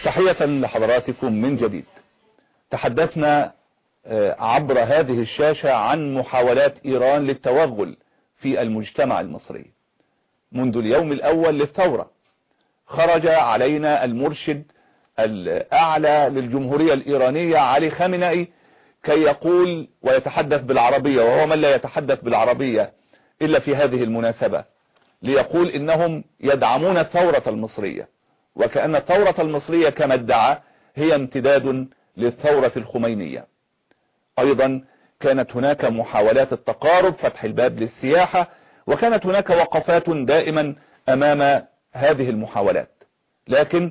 تحية لحضراتكم من جديد تحدثنا عبر هذه الشاشة عن محاولات إيران للتوغل في المجتمع المصري منذ اليوم الأول للثورة خرج علينا المرشد الأعلى للجمهورية الإيرانية علي خامنئي كي يقول ويتحدث بالعربية وهو من لا يتحدث بالعربية إلا في هذه المناسبة ليقول إنهم يدعمون الثورة المصرية وكأن الثورة المصرية كما ادعى هي امتداد للثورة الخمينية أيضا كانت هناك محاولات التقارب فتح الباب للسياحة وكانت هناك وقفات دائما أمام هذه المحاولات لكن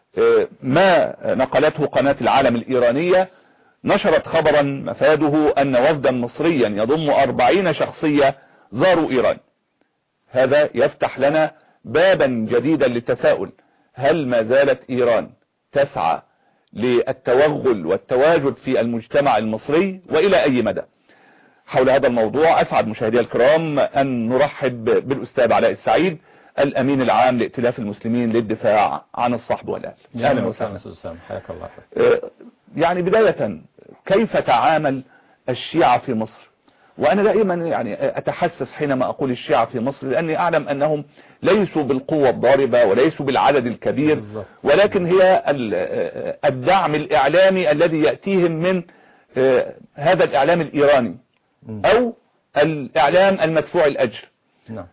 ما نقلته قناة العالم الإيرانية نشرت خبرا مفاده أن وفدا مصريا يضم أربعين شخصية زاروا إيران هذا يفتح لنا بابا جديدا للتساؤل هل ما زالت إيران تسعى للتوغل والتواجد في المجتمع المصري وإلى أي مدى حول هذا الموضوع أسعد مشاهدي الكرام أن نرحب بالأستاذ علاء السعيد الأمين العام لائتلاف المسلمين للدفاع عن الصحب والأهل أهلا وسهلا أستاذ حياك الله يعني بداية كيف تعامل الشيعة في مصر وأنا دائما يعني أتحسس حينما أقول الشيعة في مصر لأني أعلم أنهم ليسوا بالقوة الضاربة وليسوا بالعدد الكبير ولكن هي الدعم الإعلامي الذي يأتيهم من هذا الإعلام الإيراني أو الإعلام المدفوع الأجر نعم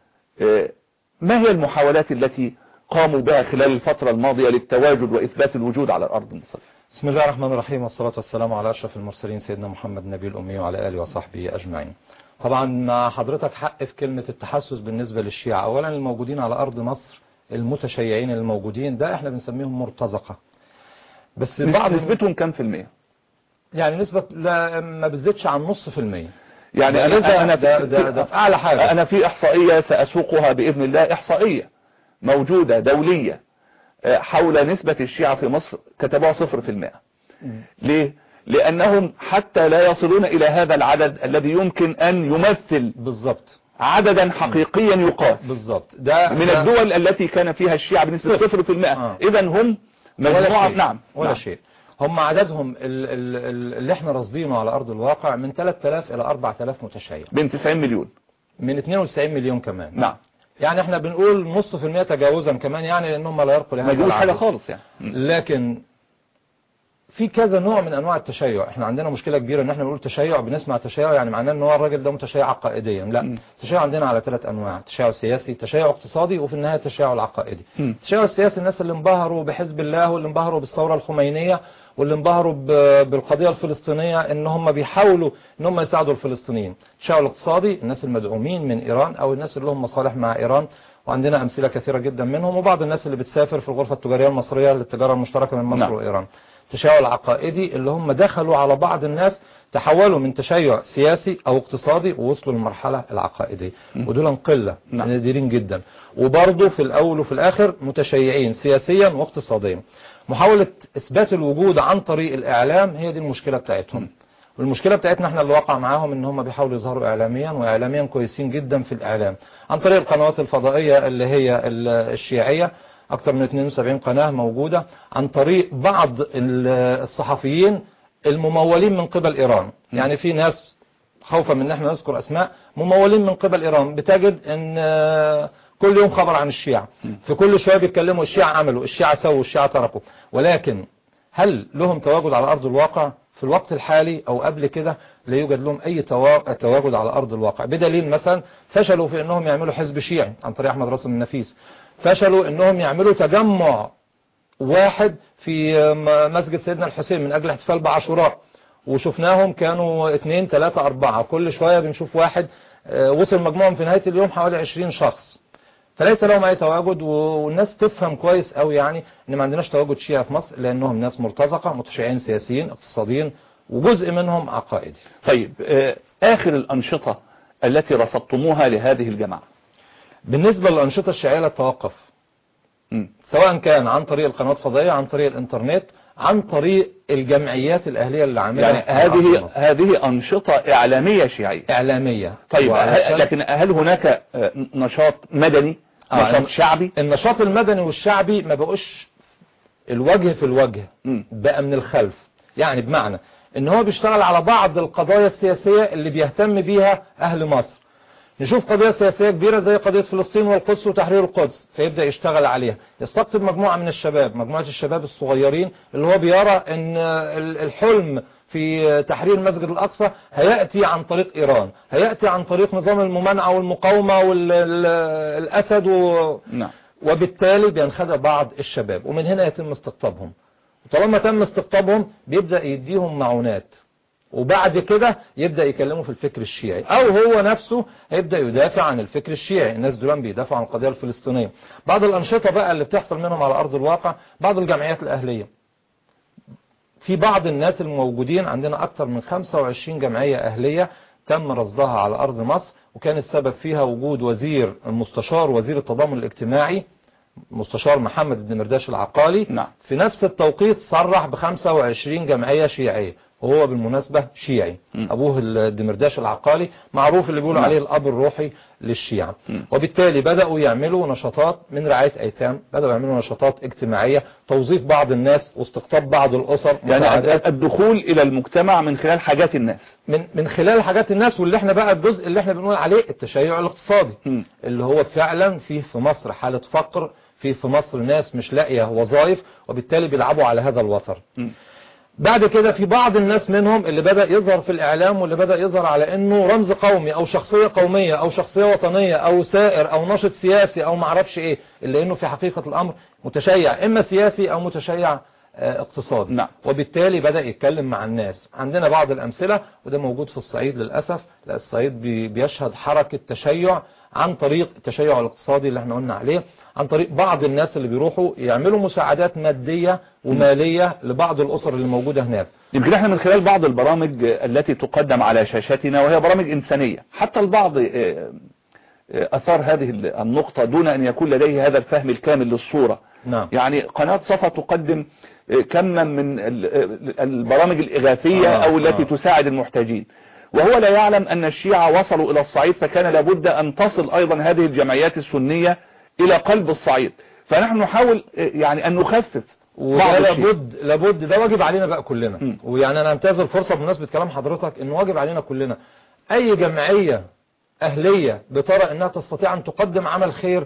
ما هي المحاولات التي قاموا بها خلال الفترة الماضية للتواجد وإثبات الوجود على الأرض المصرية بسم الله الرحمن الرحيم والصلاة والسلام على أشرف المرسلين سيدنا محمد النبي الأمي وعلى آله وصحبه أجمعين طبعا مع حضرتك حق في كلمة التحسس بالنسبة للشيعة أولا الموجودين على أرض مصر المتشيعين الموجودين ده احنا بنسميهم مرتزقة بس بعض نسبتهم كم في المية يعني نسبة لا ما بتزيدش عن نص في المية يعني ده أنا, أنا ده, ده, ده في أعلى حاجة أنا في إحصائية سأسوقها بإذن الله إحصائية موجودة دولية حول نسبة الشيعة في مصر كتبوها صفر في المئة ليه لأنهم حتى لا يصلون إلى هذا العدد الذي يمكن أن يمثل بالظبط عددا حقيقيا يقاس بالظبط ده من ده الدول التي كان فيها الشيعة بنسبة صفر في المئة آه. إذا هم ولا مجموعة شيء. نعم ولا نعم. شيء هم عددهم ال- ال- ال- اللي احنا راصدينه على أرض الواقع من 3000 إلى 4000 متشيع بين 90 مليون من 92 مليون كمان نعم يعني احنا بنقول نص في المية تجاوزا كمان يعني لأنهم لا يرقوا ما لهذا يجوز حاجة العدد خالص يعني م. لكن في كذا نوع من انواع التشيع احنا عندنا مشكلة كبيرة ان احنا بنقول تشيع بنسمع تشيع يعني معناه ان هو الراجل ده متشيع عقائديا لا م. التشيع عندنا على ثلاث انواع تشيع سياسي تشيع اقتصادي وفي النهاية التشيع العقائدي م. التشيع السياسي الناس اللي انبهروا بحزب الله واللي انبهروا بالثورة الخمينية واللي انبهروا ب- بالقضية الفلسطينية ان هم بيحاولوا ان هم يساعدوا الفلسطينيين التشيع الاقتصادي الناس المدعومين من ايران او الناس اللي لهم مصالح مع ايران وعندنا امثلة كثيرة جدا منهم وبعض الناس اللي بتسافر في الغرفة التجارية المصرية للتجارة المشتركة من مصر نعم. وايران التشيع العقائدي اللي هم دخلوا على بعض الناس تحولوا من تشيع سياسي او اقتصادي ووصلوا للمرحلة العقائدية ودول قلة نعم. نادرين جدا وبرضه في الاول وفي الاخر متشيعين سياسيا واقتصاديا محاولة اثبات الوجود عن طريق الاعلام هي دي المشكلة بتاعتهم والمشكلة بتاعتنا احنا اللي وقع معاهم ان هم بيحاولوا يظهروا اعلاميا واعلاميا كويسين جدا في الاعلام عن طريق القنوات الفضائية اللي هي ال- الشيعية اكتر من 72 قناة موجودة عن طريق بعض ال- الصحفيين الممولين من قبل ايران يعني في ناس خوفا من ان احنا نذكر اسماء ممولين من قبل ايران بتجد ان آه، كل يوم خبر عن الشيعة في كل شوية بيتكلموا الشيعة عملوا الشيعة سووا الشيعة تركوا ولكن هل لهم تواجد على ارض الواقع في الوقت الحالي او قبل كده لا يوجد لهم اي توا- تواجد على ارض الواقع بدليل مثلا فشلوا في انهم يعملوا حزب شيعي عن طريق احمد راسم النفيس فشلوا انهم يعملوا تجمع واحد في م- مسجد سيدنا الحسين من اجل احتفال بعاشوراء وشفناهم كانوا اثنين ثلاثة اربعة كل شوية بنشوف واحد آه، وصل مجموعهم في نهاية اليوم حوالي 20 شخص فليس لهم اي تواجد و- والناس تفهم كويس قوي يعني ان ما عندناش تواجد شيعة في مصر لانهم ناس مرتزقة متشيعين سياسيين اقتصاديين وجزء منهم عقائدي طيب آه، آخر الأنشطة التي رصدتموها لهذه الجماعة بالنسبة للأنشطة الشيعية لا توقف م. سواء كان عن طريق القنوات الفضائية عن طريق الانترنت عن طريق الجمعيات الأهلية اللي عاملها يعني على أرض هذه مصر. هذه أنشطة إعلامية شيعية إعلامية طيب وعلشان هل لكن هل هناك آه، نشاط مدني آه، نشاط الن- شعبي النشاط المدني والشعبي ما بقوش الوجه في الوجه مم. بقى من الخلف يعني بمعنى ان هو بيشتغل على بعض القضايا السياسية اللي بيهتم بيها اهل مصر نشوف قضية سياسية كبيرة زي قضية فلسطين والقدس وتحرير القدس فيبدأ يشتغل عليها يستقطب مجموعة من الشباب مجموعة الشباب الصغيرين اللي هو بيرى ان ال- الحلم في تحرير مسجد الأقصى هيأتي عن طريق إيران هيأتي عن طريق نظام الممانعة والمقاومة والأسد و... نعم وبالتالي بينخدع بعض الشباب ومن هنا يتم استقطابهم وطالما تم استقطابهم بيبدأ يديهم معونات وبعد كده يبدأ يكلموا في الفكر الشيعي او هو نفسه هيبدأ يدافع عن الفكر الشيعي الناس دول بيدافعوا عن القضية الفلسطينية بعض الأنشطة بقى اللي بتحصل منهم على أرض الواقع بعض الجمعيات الأهلية في بعض الناس الموجودين عندنا أكثر من 25 جمعية أهلية تم رصدها على أرض مصر وكان السبب فيها وجود وزير المستشار وزير التضامن الاجتماعي مستشار محمد بن مرداش العقالي نعم. في نفس التوقيت صرح ب 25 جمعية شيعية وهو بالمناسبة شيعي م. أبوه الدمرداش العقالي معروف اللي بيقولوا نعم. عليه الأب الروحي للشيعة م. وبالتالي بدأوا يعملوا نشاطات من رعاية أيتام بدأوا يعملوا نشاطات اجتماعية توظيف بعض الناس واستقطاب بعض الأسر يعني مساعدات الدخول إلى المجتمع من خلال حاجات الناس من من خلال حاجات الناس واللي احنا بقى الجزء اللي احنا بنقول عليه التشيع الاقتصادي م. اللي هو فعلا فيه في مصر حالة فقر فيه في مصر ناس مش لاقية وظائف وبالتالي بيلعبوا على هذا الوتر م. بعد كده في بعض الناس منهم اللي بدأ يظهر في الإعلام واللي بدأ يظهر على أنه رمز قومي أو شخصية قومية أو شخصية وطنية أو سائر أو ناشط سياسي أو معرفش إيه اللي أنه في حقيقة الأمر متشيع إما سياسي أو متشيع آه، اقتصادي نعم. وبالتالي بدأ يتكلم مع الناس عندنا بعض الأمثلة وده موجود في الصعيد للأسف لا الصعيد بي- بيشهد حركة تشيع عن طريق التشيع الاقتصادي اللي احنا قلنا عليه عن طريق بعض الناس اللي بيروحوا يعملوا مساعدات مادية ومالية لبعض الأسر اللي موجودة هناك يمكن احنا من خلال بعض البرامج التي تقدم على شاشتنا وهي برامج إنسانية حتى البعض آه، آه، أثار هذه النقطة دون أن يكون لديه هذا الفهم الكامل للصورة نعم يعني قناة صفا تقدم آه، كما من ال- آه، البرامج الإغاثية آه، أو التي آه. تساعد المحتاجين وهو لا يعلم أن الشيعة وصلوا إلى الصعيد فكان لابد أن تصل أيضا هذه الجمعيات السنية إلى قلب الصعيد فنحن نحاول آه، يعني أن نخفف بعض وده الشيء. لابد لابد ده واجب علينا بقى كلنا م. ويعني انا انتهز الفرصه بمناسبه كلام حضرتك انه واجب علينا كلنا اي جمعيه اهليه بترى انها تستطيع ان تقدم عمل خير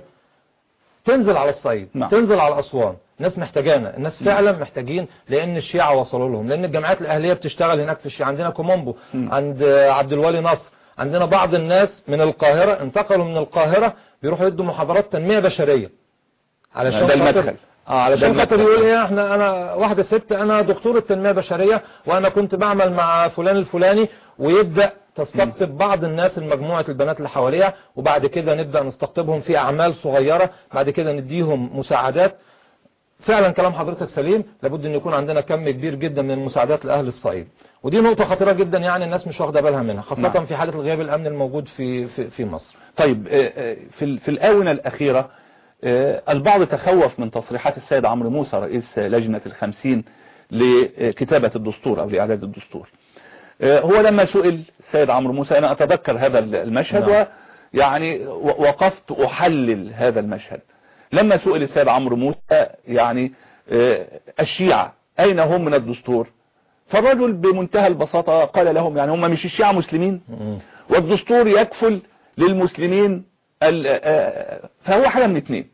تنزل على الصعيد نعم. تنزل على اسوان الناس محتاجانا الناس فعلا محتاجين لان الشيعة وصلوا لهم لان الجمعيات الاهليه بتشتغل هناك في الشيعة عندنا كومومبو م. عند عبد الولي نصر عندنا بعض الناس من القاهره انتقلوا من القاهره بيروحوا يدوا محاضرات تنميه بشريه علشان ده خاطر- المدخل. اه علشان ده خاطر المدخل. يقول ايه احنا انا واحده ست انا دكتوره تنميه بشريه وانا كنت بعمل مع فلان الفلاني ويبدا تستقطب بعض الناس المجموعه البنات اللي حواليها وبعد كده نبدا نستقطبهم في اعمال صغيره بعد كده نديهم مساعدات فعلا كلام حضرتك سليم لابد ان يكون عندنا كم كبير جدا من المساعدات لاهل الصعيد ودي نقطه خطيره جدا يعني الناس مش واخده بالها منها خاصه نعم. في حاله الغياب الامني الموجود في في, في مصر طيب آه، آه، في ال- في الآونة الأخيرة آه، البعض تخوف من تصريحات السيد عمرو موسى رئيس لجنة الخمسين لكتابة الدستور أو لإعداد الدستور آه، هو لما سئل السيد عمرو موسى أنا أتذكر هذا المشهد نعم. ويعني و- وقفت أحلل هذا المشهد لما سئل السيد عمرو موسى يعني آه، الشيعة أين هم من الدستور فالرجل بمنتهى البساطة قال لهم يعني هم مش الشيعة مسلمين م. والدستور يكفل للمسلمين ال- آه، فهو حاجة من اتنين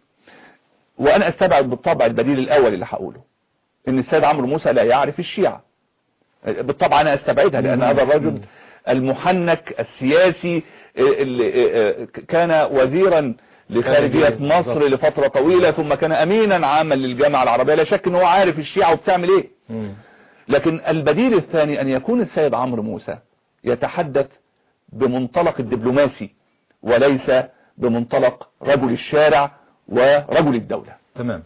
وانا استبعد بالطبع البديل الاول اللي هقوله ان السيد عمرو موسى لا يعرف الشيعة بالطبع انا استبعدها لان هذا الرجل المحنك السياسي اللي كان وزيرا لخارجية مصر لفترة طويلة ثم كان امينا عاما للجامعة العربية لا شك ان هو عارف الشيعة وبتعمل ايه م. لكن البديل الثاني ان يكون السيد عمرو موسى يتحدث بمنطلق الدبلوماسي وليس بمنطلق رجل الشارع ورجل الدولة تمام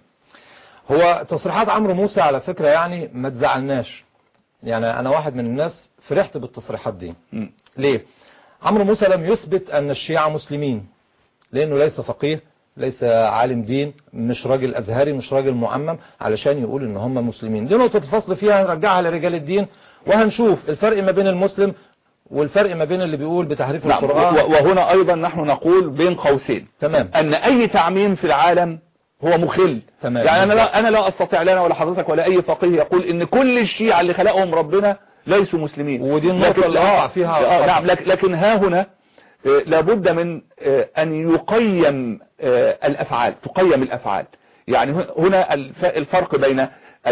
هو تصريحات عمرو موسى على فكرة يعني ما تزعلناش يعني انا واحد من الناس فرحت بالتصريحات دي م. ليه عمرو موسى لم يثبت ان الشيعة مسلمين لانه ليس فقيه ليس عالم دين مش راجل ازهري مش راجل معمم علشان يقول ان هم مسلمين دي نقطة الفصل فيها هنرجعها لرجال الدين وهنشوف الفرق ما بين المسلم والفرق ما بين اللي بيقول بتحريف نعم القرآن و- وهنا ايضا نحن نقول بين قوسين تمام ان اي تعميم في العالم هو مخل تمام. يعني انا لا انا لا استطيع لنا ولا حضرتك ولا اي فقيه يقول ان كل الشيعة اللي خلقهم ربنا ليسوا مسلمين ودي النقطة لكن- اللي آه، وقع فيها آه الخطأ. نعم لك- لكن ها هنا آه، لابد من آه، ان يقيم آه، الافعال تقيم الافعال يعني ه- هنا الف- الفرق بين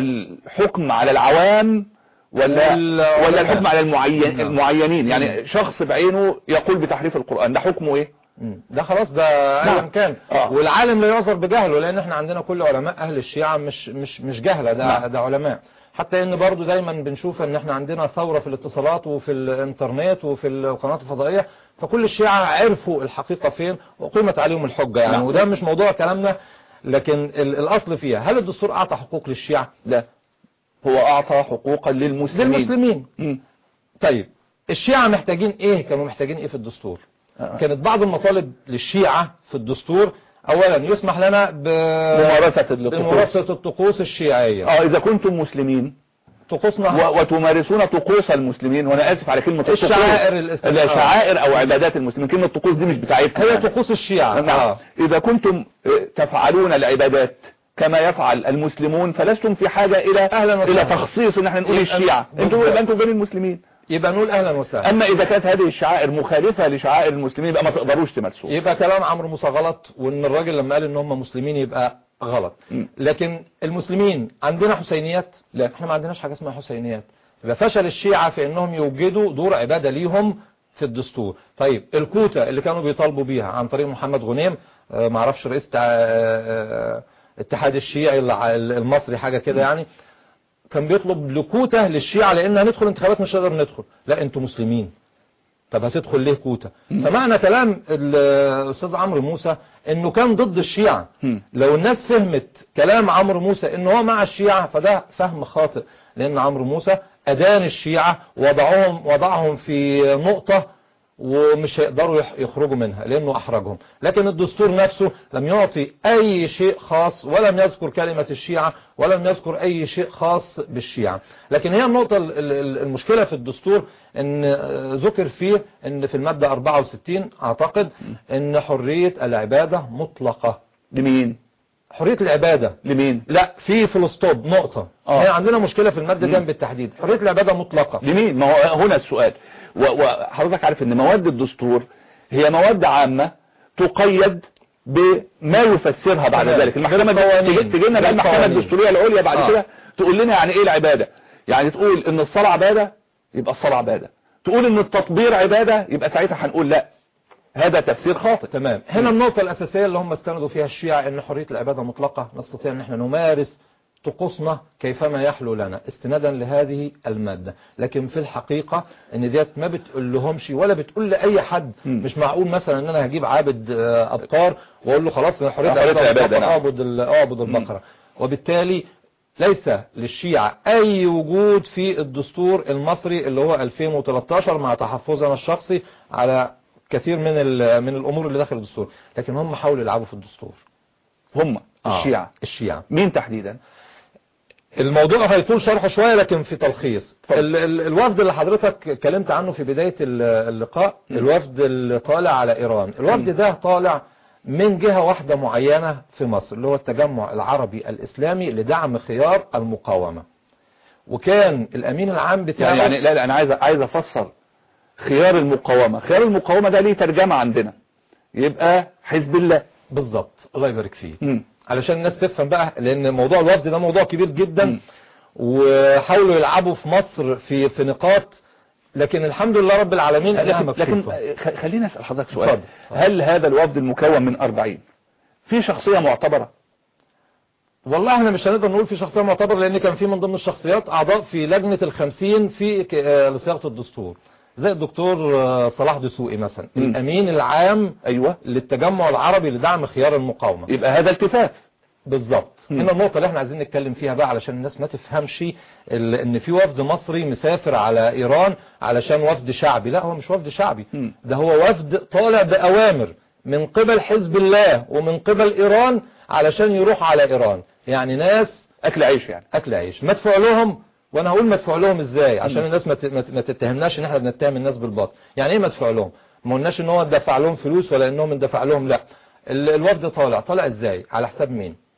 الحكم على العوام ولا وال- ولا الحكم على المعين نعم. المعينين يعني شخص بعينه يقول بتحريف القرآن ده حكمه ايه مم. ده خلاص ده ايا نعم. كان آه. والعالم لا يعذر بجهله لان احنا عندنا كل علماء اهل الشيعة مش مش مش جهلة ده نعم. ده علماء حتى ان برضو دايما بنشوف ان احنا عندنا ثورة في الاتصالات وفي الانترنت وفي القنوات الفضائية فكل الشيعة عرفوا الحقيقة فين وقيمت عليهم الحجة يعني نعم. وده مش موضوع كلامنا لكن ال- الاصل فيها هل الدستور اعطى حقوق للشيعة لا هو اعطى حقوقا للمسلمين للمسلمين مم. طيب الشيعة محتاجين ايه كانوا محتاجين ايه في الدستور آه. كانت بعض المطالب للشيعة في الدستور اولا يسمح لنا ب... ممارسة الطقوس بممارسة الطقوس الشيعية اه اذا كنتم مسلمين طقوسنا و- وتمارسون طقوس المسلمين وانا اسف على كلمة الطقوس. الشعائر الإسلامية. لا شعائر او عبادات المسلمين كلمة طقوس دي مش بتاعتنا هي يعني. طقوس الشيعة نعم آه. اذا كنتم آه، تفعلون العبادات كما يفعل المسلمون فلستم في حاجة الى أهلاً وسهلاً. الى تخصيص ان احنا نقول يبقى- الشيعة انتم بالضبط. يبقى انتم بين المسلمين يبقى نقول اهلا وسهلا اما اذا كانت هذه الشعائر مخالفة لشعائر المسلمين يبقى ما تقدروش تمارسوها يبقى كلام عمرو موسى غلط وان الراجل لما قال ان هم مسلمين يبقى غلط م. لكن المسلمين عندنا حسينيات لا. احنا ما عندناش حاجة اسمها حسينيات يبقى فشل الشيعة في انهم يوجدوا دور عبادة ليهم في الدستور طيب الكوتا اللي كانوا بيطالبوا بيها عن طريق محمد غنيم آه، معرفش رئيس تع- آه، آه، اتحاد الشيعي الع- المصري حاجة كده يعني كان بيطلب لكوتا للشيعة لان هندخل انتخابات مش هنقدر ندخل لا انتوا مسلمين طب هتدخل ليه كوتا فمعنى كلام الاستاذ عمرو موسى انه كان ضد الشيعة مم. لو الناس فهمت كلام عمرو موسى ان هو مع الشيعة فده فهم خاطئ لان عمرو موسى ادان الشيعة وضعهم وضعهم في نقطة ومش هيقدروا يح- يخرجوا منها لانه احرجهم لكن الدستور نفسه لم يعطي اي شيء خاص ولم يذكر كلمة الشيعة ولم يذكر اي شيء خاص بالشيعة لكن هي النقطة ال- ال- المشكلة في الدستور ان آه، ذكر فيه ان في المادة 64 اعتقد ان حرية العبادة مطلقة لمين حرية العبادة لمين لا في فلسطوب نقطة آه. هي عندنا مشكلة في المادة دي بالتحديد حرية العبادة مطلقة لمين ما هو هنا السؤال و- وحضرتك عارف ان مواد الدستور هي مواد عامة تقيد بما يفسرها بعد تمام. ذلك المحكمة بالقوانين. تجي تجي لنا بقى المحكمة بالقوانين. الدستورية العليا بعد آه. كده تقول لنا يعني ايه العبادة يعني تقول ان الصلاة عبادة يبقى الصلاة عبادة تقول ان التطبير عبادة يبقى ساعتها هنقول لا هذا تفسير خاطئ تمام هنا النقطة الأساسية اللي هم استندوا فيها الشيعة ان حرية العبادة مطلقة نستطيع ان احنا نمارس طقوسنا كيفما يحلو لنا استنادا لهذه المادة لكن في الحقيقة ان ديت ما بتقول لهمش ولا بتقول لأي حد مم. مش معقول مثلا ان انا هجيب عابد آه، أبقار واقول له خلاص حرية حرية العبادة العبادة، مطلقة، نعم. اعبد ال- اعبد البقرة وبالتالي ليس للشيعة اي وجود في الدستور المصري اللي هو 2013 مع تحفظنا الشخصي على كثير من ال- من الامور اللي داخل الدستور لكن هم حاولوا يلعبوا في الدستور هم آه، الشيعة الشيعة مين تحديدا الموضوع هيطول شرحه شوية لكن في تلخيص ال ال الوفد اللي حضرتك اتكلمت عنه في بداية ال- اللقاء الوفد اللي طالع على ايران الوفد ده طالع من جهة واحدة معينة في مصر اللي هو التجمع العربي الاسلامي لدعم خيار المقاومة وكان الامين العام بتاعه يعني, يعني لا لا انا عايز عايز افسر خيار المقاومة خيار المقاومة ده ليه ترجمة عندنا يبقى حزب الله بالظبط الله يبارك فيه مم. علشان الناس تفهم بقى لان موضوع الوفد ده موضوع كبير جدا مم. وحاولوا يلعبوا في مصر في في نقاط لكن الحمد لله رب العالمين انها لكن, لكن مكشوفة خ- خليني اسال حضرتك سؤال اتفضل. هل هذا الوفد المكون من 40 في شخصية معتبرة والله احنا مش هنقدر نقول في شخصية معتبرة لان كان في من ضمن الشخصيات اعضاء في لجنة الخمسين في ك- آه، لصياغة الدستور زي الدكتور آه، صلاح دسوقي مثلا مم. الامين العام ايوه للتجمع العربي لدعم خيار المقاومة يبقى هذا التفاف بالظبط مم. هنا النقطة اللي احنا عايزين نتكلم فيها بقى علشان الناس ما تفهمش ال- ان في وفد مصري مسافر على ايران علشان وفد شعبي لا هو مش وفد شعبي مم. ده هو وفد طالع بأوامر من قبل حزب الله ومن قبل ايران علشان يروح على ايران يعني ناس اكل عيش يعني اكل عيش مدفوع لهم وانا هقول مدفوع لهم ازاي عشان الناس ما ت- ما ت- ما تتهمناش ان احنا بنتهم الناس بالباطل يعني ايه مدفوع لهم ما قلناش ان هو دفع لهم فلوس ولا انهم اندفع لهم لا ال- الوفد طالع طالع ازاي على حساب مين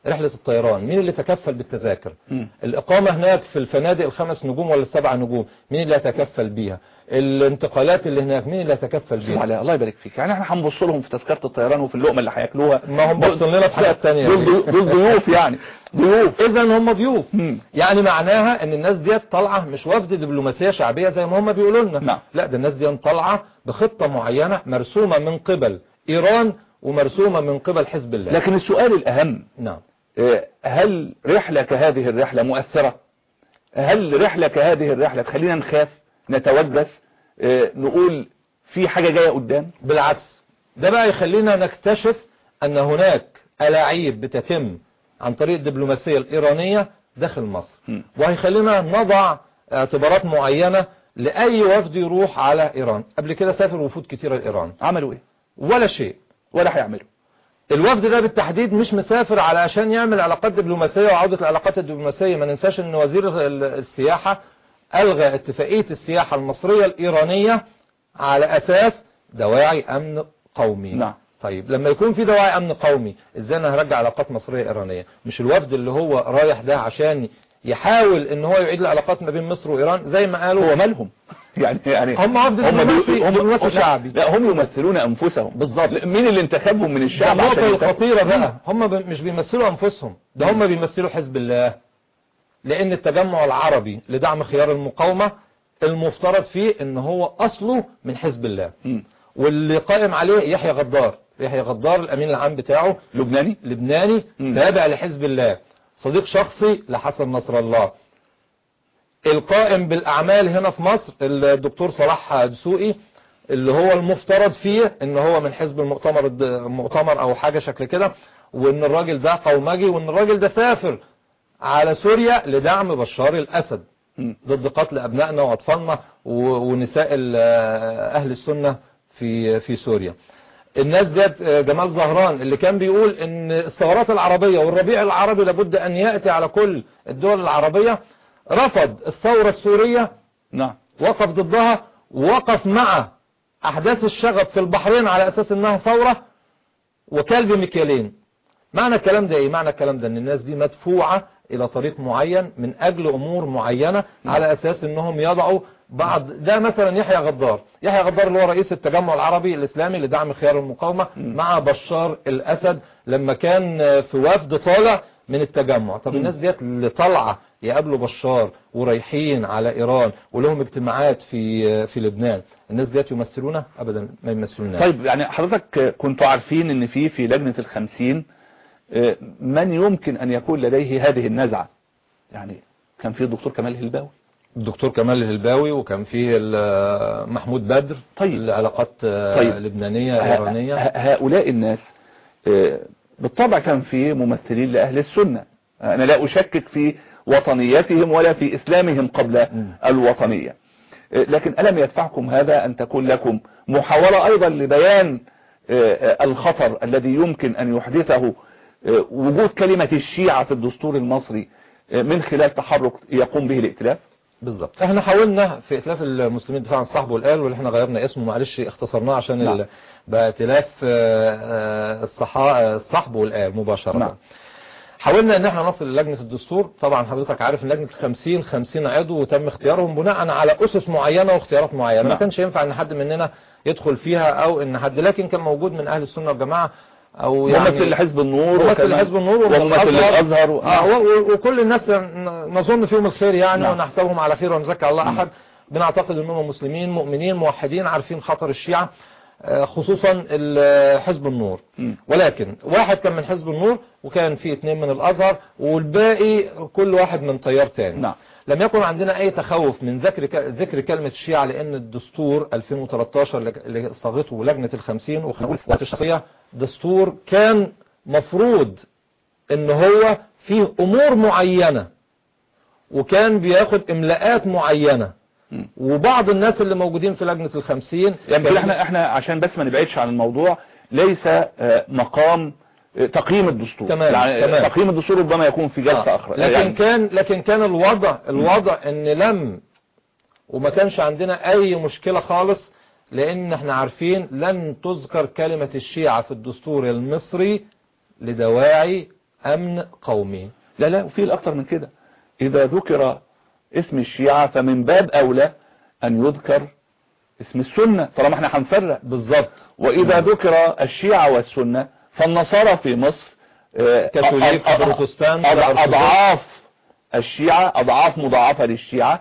رحلة الطيران مين اللي تكفل بالتذاكر مم. الإقامة هناك في الفنادق الخمس نجوم ولا السبع نجوم مين اللي يتكفل بيها الانتقالات اللي هناك مين اللي يتكفل بيها على الله يبارك فيك يعني احنا هنبص لهم في تذكرة الطيران وفي اللقمة اللي هياكلوها ما هم بصوا لنا في حاجات تانية دول ضيو- دول ضيوف يعني ضيوف اذا هم ضيوف مم. يعني معناها ان الناس ديت طالعه مش وفد دبلوماسيه شعبيه زي ما هم بيقولوا لنا نعم. لا ده الناس دي طالعه بخطه معينه مرسومه من قبل ايران ومرسومه من قبل حزب الله لكن السؤال الأهم نعم آه، هل رحلة كهذه الرحلة مؤثرة هل رحلة كهذه الرحلة تخلينا نخاف نتوجس آه، نقول في حاجة جاية قدام بالعكس ده بقى يخلينا نكتشف ان هناك الاعيب بتتم عن طريق الدبلوماسيه الايرانيه داخل مصر م. وهيخلينا نضع اعتبارات معينه لاي وفد يروح على ايران قبل كده سافر وفود كتيره لايران عملوا ايه ولا شيء ولا هيعملوا الوفد ده بالتحديد مش مسافر علشان يعمل علاقات دبلوماسية وعودة العلاقات الدبلوماسية ما ننساش ان وزير ال- السياحة ألغى اتفاقية السياحة المصرية الإيرانية على أساس دواعي أمن قومي نعم. طيب لما يكون في دواعي أمن قومي ازاي انا هرجع علاقات مصرية إيرانية مش الوفد اللي هو رايح ده عشان يحاول ان هو يعيد العلاقات ما بين مصر وإيران زي ما قالوا هو مالهم يعني يعني هم وفد دبلوماسي- دبلوماسي لا- شعبي. لا هم يمثلون انفسهم بالظبط مين اللي انتخبهم من الشعب النقطة عشان ينتخب؟ الخطيرة بقى هم ب- مش بيمثلوا أنفسهم ده هم بيمثلوا حزب الله لأن التجمع العربي لدعم خيار المقاومة المفترض فيه ان هو أصله من حزب الله مم. واللي قائم عليه يحيى غدار يحيى غدار الأمين العام بتاعه لبناني لبناني مم. تابع لحزب الله صديق شخصي لحسن نصر الله القائم بالأعمال هنا في مصر الدكتور صلاح دسوقي اللي هو المفترض فيه ان هو من حزب المؤتمر الد- المؤتمر او حاجة شكل كده وان الراجل ده قومجي وان الراجل ده سافر على سوريا لدعم بشار الأسد مم. ضد قتل أبنائنا وأطفالنا و- ونساء ال- أهل السنة في في سوريا الناس ديت جمال زهران اللي كان بيقول ان الثورات العربية والربيع العربي لابد ان يأتي على كل الدول العربية رفض الثورة السورية نعم وقف ضدها ووقف مع احداث الشغب في البحرين على اساس انها ثورة وكلب مكيالين معنى الكلام ده ايه معنى الكلام ده ان الناس دي مدفوعة الى طريق معين من اجل امور معينة على اساس انهم يضعوا بعض ده مثلا يحيى غدار يحيى غدار اللي هو رئيس التجمع العربي الاسلامي لدعم خيار المقاومة مع بشار الاسد لما كان في وفد طالع من التجمع طب الناس ديت اللي طالعه يقابلوا بشار ورايحين على ايران ولهم اجتماعات في في لبنان الناس ديت يمثلونا ابدا ما يمثلوناش طيب يعني حضرتك كنتوا عارفين ان في في لجنة الخمسين آه، من يمكن ان يكون لديه هذه النزعة يعني كان في الدكتور كمال الهلباوي الدكتور كمال الهلباوي وكان فيه ال- محمود بدر طيب. العلاقات آه، طيب. لبنانية ه- ايرانية ه- هؤلاء الناس آه، بالطبع كان في ممثلين لأهل السنة أنا لا أشكك في وطنيتهم ولا في إسلامهم قبل الوطنية آه، لكن ألم يدفعكم هذا أن تكون لكم محاولة أيضا لبيان آه، آه، الخطر الذي يمكن أن يحدثه آه، وجود كلمة الشيعة في الدستور المصري آه، من خلال تحرك يقوم به الائتلاف بالظبط احنا حاولنا في ائتلاف المسلمين الدفاع عن الصحب والآل واللي احنا غيرنا اسمه معلش اختصرناه عشان نعم. ال... بقى ائتلاف آه، آه، الصحا... الصحب والآل مباشرة نعم. حاولنا ان احنا نصل للجنة الدستور طبعا حضرتك عارف ان لجنة الخمسين خمسين عضو وتم اختيارهم بناء على اسس معينة واختيارات معينة ما نعم. كانش ينفع ان حد مننا يدخل فيها او ان حد لكن كان موجود من اهل السنة والجماعة او يعني ممثل لحزب النور ممثل وكمان- لحزب النور وممثل للأزهر و- آه و- و- وكل الناس ن- نظن فيهم الخير يعني نعم. ونحسبهم على خير ونزكى الله أحد بنعتقد أنهم مسلمين مؤمنين موحدين عارفين خطر الشيعة آه، خصوصا ال- حزب النور مم. ولكن واحد كان من حزب النور وكان في اثنين من الأزهر والباقي كل واحد من تيار تاني نعم. لم يكن عندنا أي تخوف من ذكر ك- ذكر كلمة الشيعة لأن الدستور 2013 اللي- اللي صاغته لجنة الخمسين وخلقوا في الشخصية دستور كان مفروض ان هو فيه امور معينة وكان بياخد املاءات معينة مم. وبعض الناس اللي موجودين في لجنة الخمسين يمكن كان- احنا احنا عشان بس ما نبعدش عن الموضوع ليس آه، مقام آه، تقييم الدستور تمام، يعني تمام. تقييم الدستور ربما يكون في جلسة آه. اخرى لكن يعني كان لكن كان الوضع الوضع ان لم وما كانش عندنا اي مشكلة خالص لان احنا عارفين لن تذكر كلمة الشيعة في الدستور المصري لدواعي امن قومي لا لا وفي الأكثر من كده إذا ذكر اسم الشيعة فمن باب أولى أن يذكر اسم السنة طالما احنا هنفرق بالظبط وإذا ذكر الشيعة والسنة فالنصارى في مصر آه، كاثوليك، أ- أ- أ- بروتستانت، أض- أرثوذكس. أضعاف الشيعة أضعاف مضاعفة للشيعة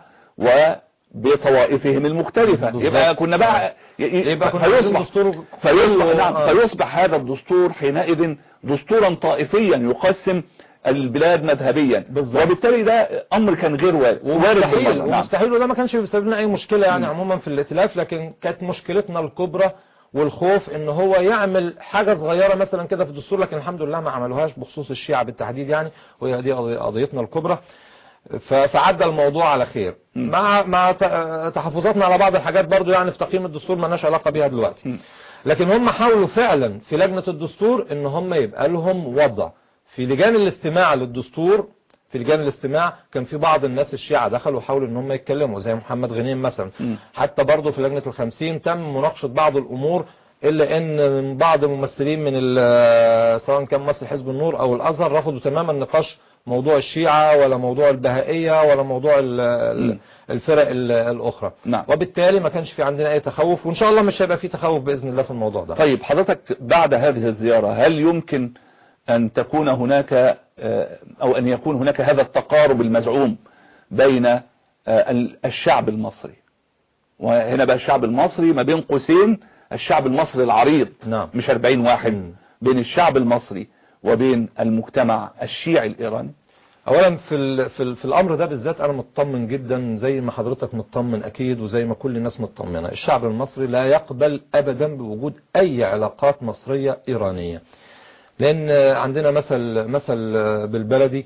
وبطوائفهم المختلفة بالظبط. يبقى كنا بقى ي- ي- يبقى كنا عايزين فيصبح دستور فيصبح كله- نعم آه. فيصبح هذا الدستور حينئذ دستورا طائفيا يقسم البلاد مذهبيا بالظبط. وبالتالي ده امر كان غير وارد وارد ومستحيل بالمرة. نعم. ومستحيل وده ما كانش بيسبب لنا اي مشكله يعني مم. عموما في الائتلاف لكن كانت مشكلتنا الكبرى والخوف ان هو يعمل حاجه صغيره مثلا كده في الدستور لكن الحمد لله ما عملوهاش بخصوص الشيعة بالتحديد يعني وهي دي قضي- قضيتنا الكبرى ف- فعدى الموضوع على خير مم. مع مع ت- تحفظاتنا على بعض الحاجات برضو يعني في تقييم الدستور ما لناش علاقه بيها دلوقتي مم. لكن هم حاولوا فعلا في لجنة الدستور ان هم يبقى لهم وضع في لجان الاستماع للدستور في لجان الاستماع كان في بعض الناس الشيعة دخلوا وحاولوا ان هم يتكلموا زي محمد غنيم مثلا مم. حتى برضه في لجنة الخمسين تم مناقشة بعض الامور الا ان من بعض الممثلين من ال- سواء كان مصر حزب النور او الازهر رفضوا تماما نقاش موضوع الشيعة ولا موضوع البهائية ولا موضوع ال- ال- مم. الفرق ال- الاخرى نعم. وبالتالي ما كانش في عندنا اي تخوف وان شاء الله مش هيبقى في تخوف باذن الله في الموضوع ده طيب حضرتك بعد هذه الزيارة هل يمكن أن تكون هناك آه، أو أن يكون هناك هذا التقارب المزعوم بين آه، ال- الشعب المصري وهنا بقى الشعب المصري ما بين قوسين الشعب المصري العريض نعم. مش 40 واحد مم. بين الشعب المصري وبين المجتمع الشيعي الإيراني اولا في ال في, ال في الامر ده بالذات انا مطمن جدا زي ما حضرتك مطمن اكيد وزي ما كل الناس مطمنه الشعب المصري لا يقبل ابدا بوجود اي علاقات مصريه ايرانيه لان عندنا مثل مثل بالبلدي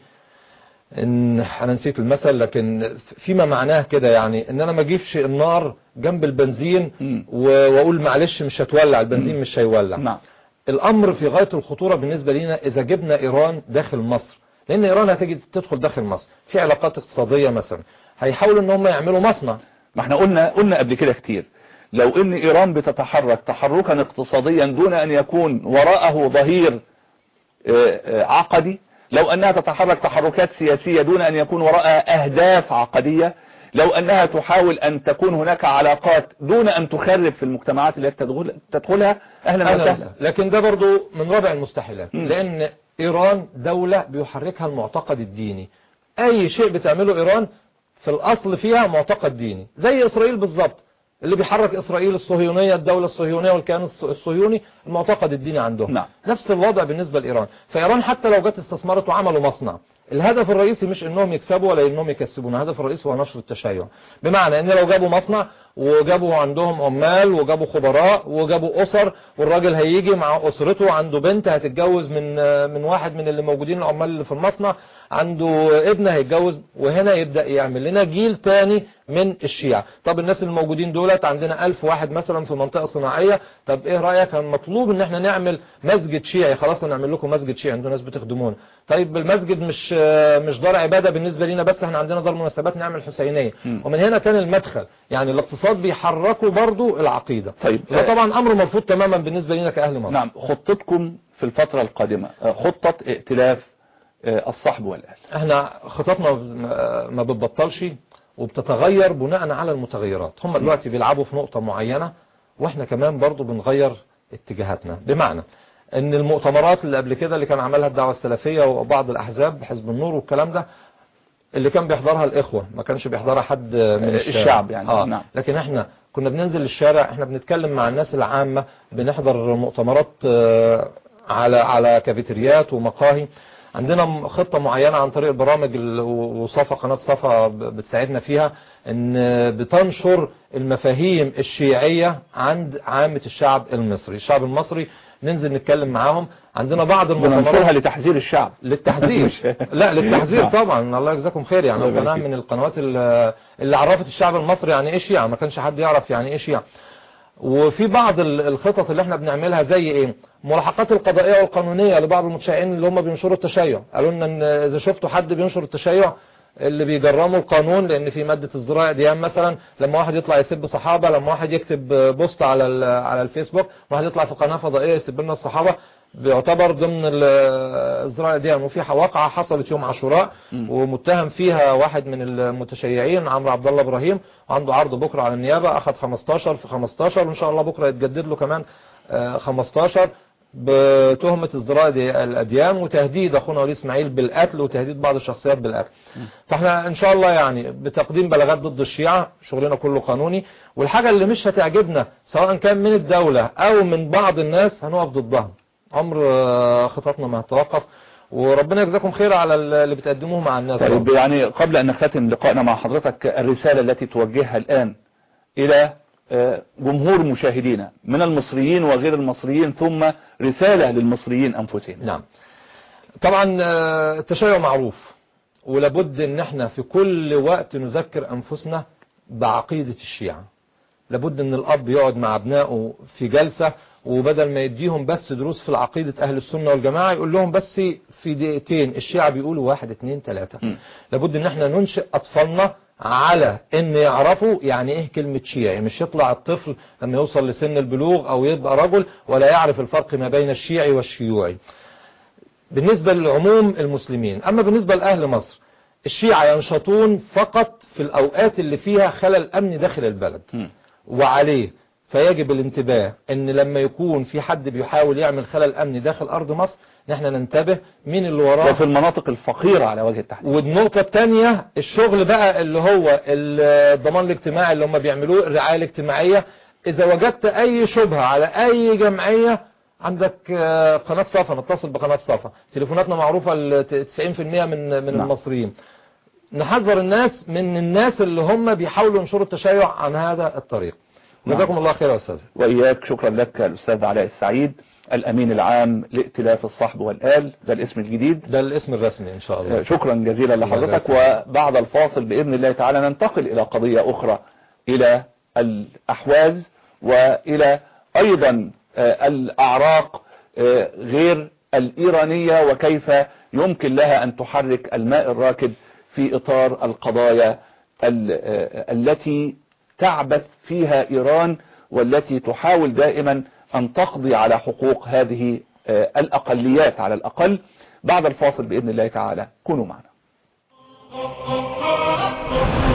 ان انا نسيت المثل لكن فيما معناه كده يعني ان انا ما اجيبش النار جنب البنزين مم. و- واقول معلش مش هتولع البنزين مش هيولع نعم الامر في غاية الخطورة بالنسبة لنا اذا جبنا ايران داخل مصر لان ايران هتيجي تدخل داخل مصر في علاقات اقتصادية مثلا هيحاولوا ان هم يعملوا مصنع ما احنا قلنا قلنا قبل كده كتير لو ان ايران بتتحرك تحركا اقتصاديا دون ان يكون وراءه ظهير آه، آه، عقدي لو انها تتحرك تحركات سياسية دون ان يكون وراءها اهداف عقدية لو انها تحاول ان تكون هناك علاقات دون ان تخرب في المجتمعات التي تدخل تدخلها اهلا أهلا وسهلا وسهلا. لكن ده برضو من رابع المستحيلات مم. لان ايران دولة بيحركها المعتقد الديني اي شيء بتعمله ايران في الاصل فيها معتقد ديني زي اسرائيل بالظبط اللي بيحرك اسرائيل الصهيونية الدولة الصهيونية والكيان الص- الصهيوني المعتقد الديني عندهم نعم. نفس الوضع بالنسبة لإيران فإيران حتى لو جت استثمرت وعملوا مصنع الهدف الرئيسي مش انهم يكسبوا ولا انهم يكسبون الهدف الرئيسي هو نشر التشيع بمعنى ان لو جابوا مصنع وجابوا عندهم عمال وجابوا خبراء وجابوا اسر والراجل هيجي مع اسرته عنده بنت هتتجوز من من واحد من اللي موجودين العمال اللي في المصنع عنده ابن هيتجوز وهنا يبدأ يعمل لنا جيل تاني من الشيعة طب الناس الموجودين دولت عندنا ألف واحد مثلا في منطقة صناعية طب ايه رأيك كان مطلوب ان احنا نعمل مسجد شيعي خلاص نعمل لكم مسجد شيعي انتوا ناس بتخدمونا طيب المسجد مش مش دار عبادة بالنسبة لنا بس احنا عندنا دار مناسبات نعمل حسينية مم. ومن هنا كان المدخل يعني الاقتصاد بيحركوا برضو العقيدة طيب. ده طبعا امر مرفوض تماما بالنسبة لنا كأهل مصر نعم خطتكم في الفترة القادمة آه، خطة ائتلاف آه، الصحب والأهل احنا خططنا ما- ما بتبطلش وبتتغير بناء على المتغيرات هم دلوقتي بيلعبوا في نقطة معينة واحنا كمان برضو بنغير اتجاهاتنا بمعنى ان المؤتمرات اللي قبل كده اللي كان عملها الدعوة السلفية وبعض الاحزاب حزب النور والكلام ده اللي كان بيحضرها الاخوة ما كانش بيحضرها حد من الشارع الشعب يعني، آه. نعم. لكن احنا كنا بننزل الشارع احنا بنتكلم مع الناس العامة بنحضر مؤتمرات آه، على على كافيتريات ومقاهي عندنا م- خطة معينة عن طريق البرامج ال- وصفا قناة صفا ب- بتساعدنا فيها ان بتنشر المفاهيم الشيعية عند عامة الشعب المصري الشعب المصري ننزل نتكلم معاهم عندنا بعض بننشرها المؤتمرات لتحذير الشعب للتحذير مش- لا للتحذير نعم. طبعا الله يجزاكم خير يعني الله يبارك قناة فيك. من القنوات ال- اللي عرفت الشعب المصري يعني ايه شيعة ما كانش حد يعرف يعني ايه شيعة وفي بعض ال- الخطط اللي احنا بنعملها زي ايه ملاحقات القضائية والقانونية لبعض المتشيعين اللي هم بينشروا التشيع قالوا لنا ان اذا شفتوا حد بينشر التشيع اللي بيجرموا القانون لان في مادة ازدراء ديان مثلا لما واحد يطلع يسب صحابة لما واحد يكتب بوست على ال- على الفيسبوك واحد يطلع في قناة فضائية يسب لنا الصحابة بيعتبر ضمن ازدراء الاديان وفي واقعه حصلت يوم عاشوراء ومتهم فيها واحد من المتشيعين عمرو عبد الله ابراهيم عنده عرض بكره على النيابه اخذ 15 في 15 وان شاء الله بكره يتجدد له كمان 15 بتهمة ازدراء الأديان وتهديد أخونا ولي إسماعيل بالقتل وتهديد بعض الشخصيات بالقتل فاحنا إن شاء الله يعني بتقديم بلاغات ضد الشيعة شغلنا كله قانوني والحاجة اللي مش هتعجبنا سواء كان من الدولة أو من بعض الناس هنقف ضدها عمر خططنا ما هتوقف وربنا يجزاكم خير على اللي بتقدموه مع الناس طيب يعني قبل أن نختم لقائنا مع حضرتك الرسالة التي توجهها الآن إلى جمهور مشاهدينا من المصريين وغير المصريين ثم رسالة للمصريين أنفسهم نعم طبعا التشيع معروف ولابد ان احنا في كل وقت نذكر أنفسنا بعقيدة الشيعة لابد ان الأب يقعد مع أبنائه في جلسة وبدل ما يديهم بس دروس في العقيدة أهل السنة والجماعة يقول لهم بس في دقيقتين الشيعة بيقولوا واحد اتنين تلاتة لابد ان احنا ننشئ أطفالنا على ان يعرفوا يعني ايه كلمة شيعي مش يطلع الطفل لما يوصل لسن البلوغ او يبقى رجل ولا يعرف الفرق ما بين الشيعي والشيوعي بالنسبة للعموم المسلمين اما بالنسبة لأهل مصر الشيعة ينشطون فقط في الاوقات اللي فيها خلل امني داخل البلد وعليه فيجب الانتباه ان لما يكون في حد بيحاول يعمل خلل امني داخل ارض مصر نحن ننتبه مين اللي وراه وفي المناطق الفقيرة على وجه التحديد والنقطة الثانية الشغل بقى اللي هو الضمان الاجتماعي اللي هم بيعملوه الرعاية الاجتماعية اذا وجدت اي شبهة على اي جمعية عندك قناة صفا نتصل بقناة صفا تليفوناتنا معروفة 90% من من نعم. المصريين نحذر الناس من الناس اللي هم بيحاولوا ينشروا التشيع عن هذا الطريق جزاكم نعم. الله خير يا استاذ واياك شكرا لك الاستاذ علاء السعيد الامين العام لائتلاف الصحب والآل ده الاسم الجديد ده الاسم الرسمي ان شاء الله شكرا جزيلا لحضرتك وبعد الفاصل بإذن الله تعالى ننتقل الى قضية اخرى الى الاحواز والى ايضا الاعراق غير الايرانية وكيف يمكن لها ان تحرك الماء الراكد في اطار القضايا التي تعبث فيها ايران والتي تحاول دائما أن تقضي على حقوق هذه الأقليات على الأقل بعد الفاصل بإذن الله تعالى كونوا معنا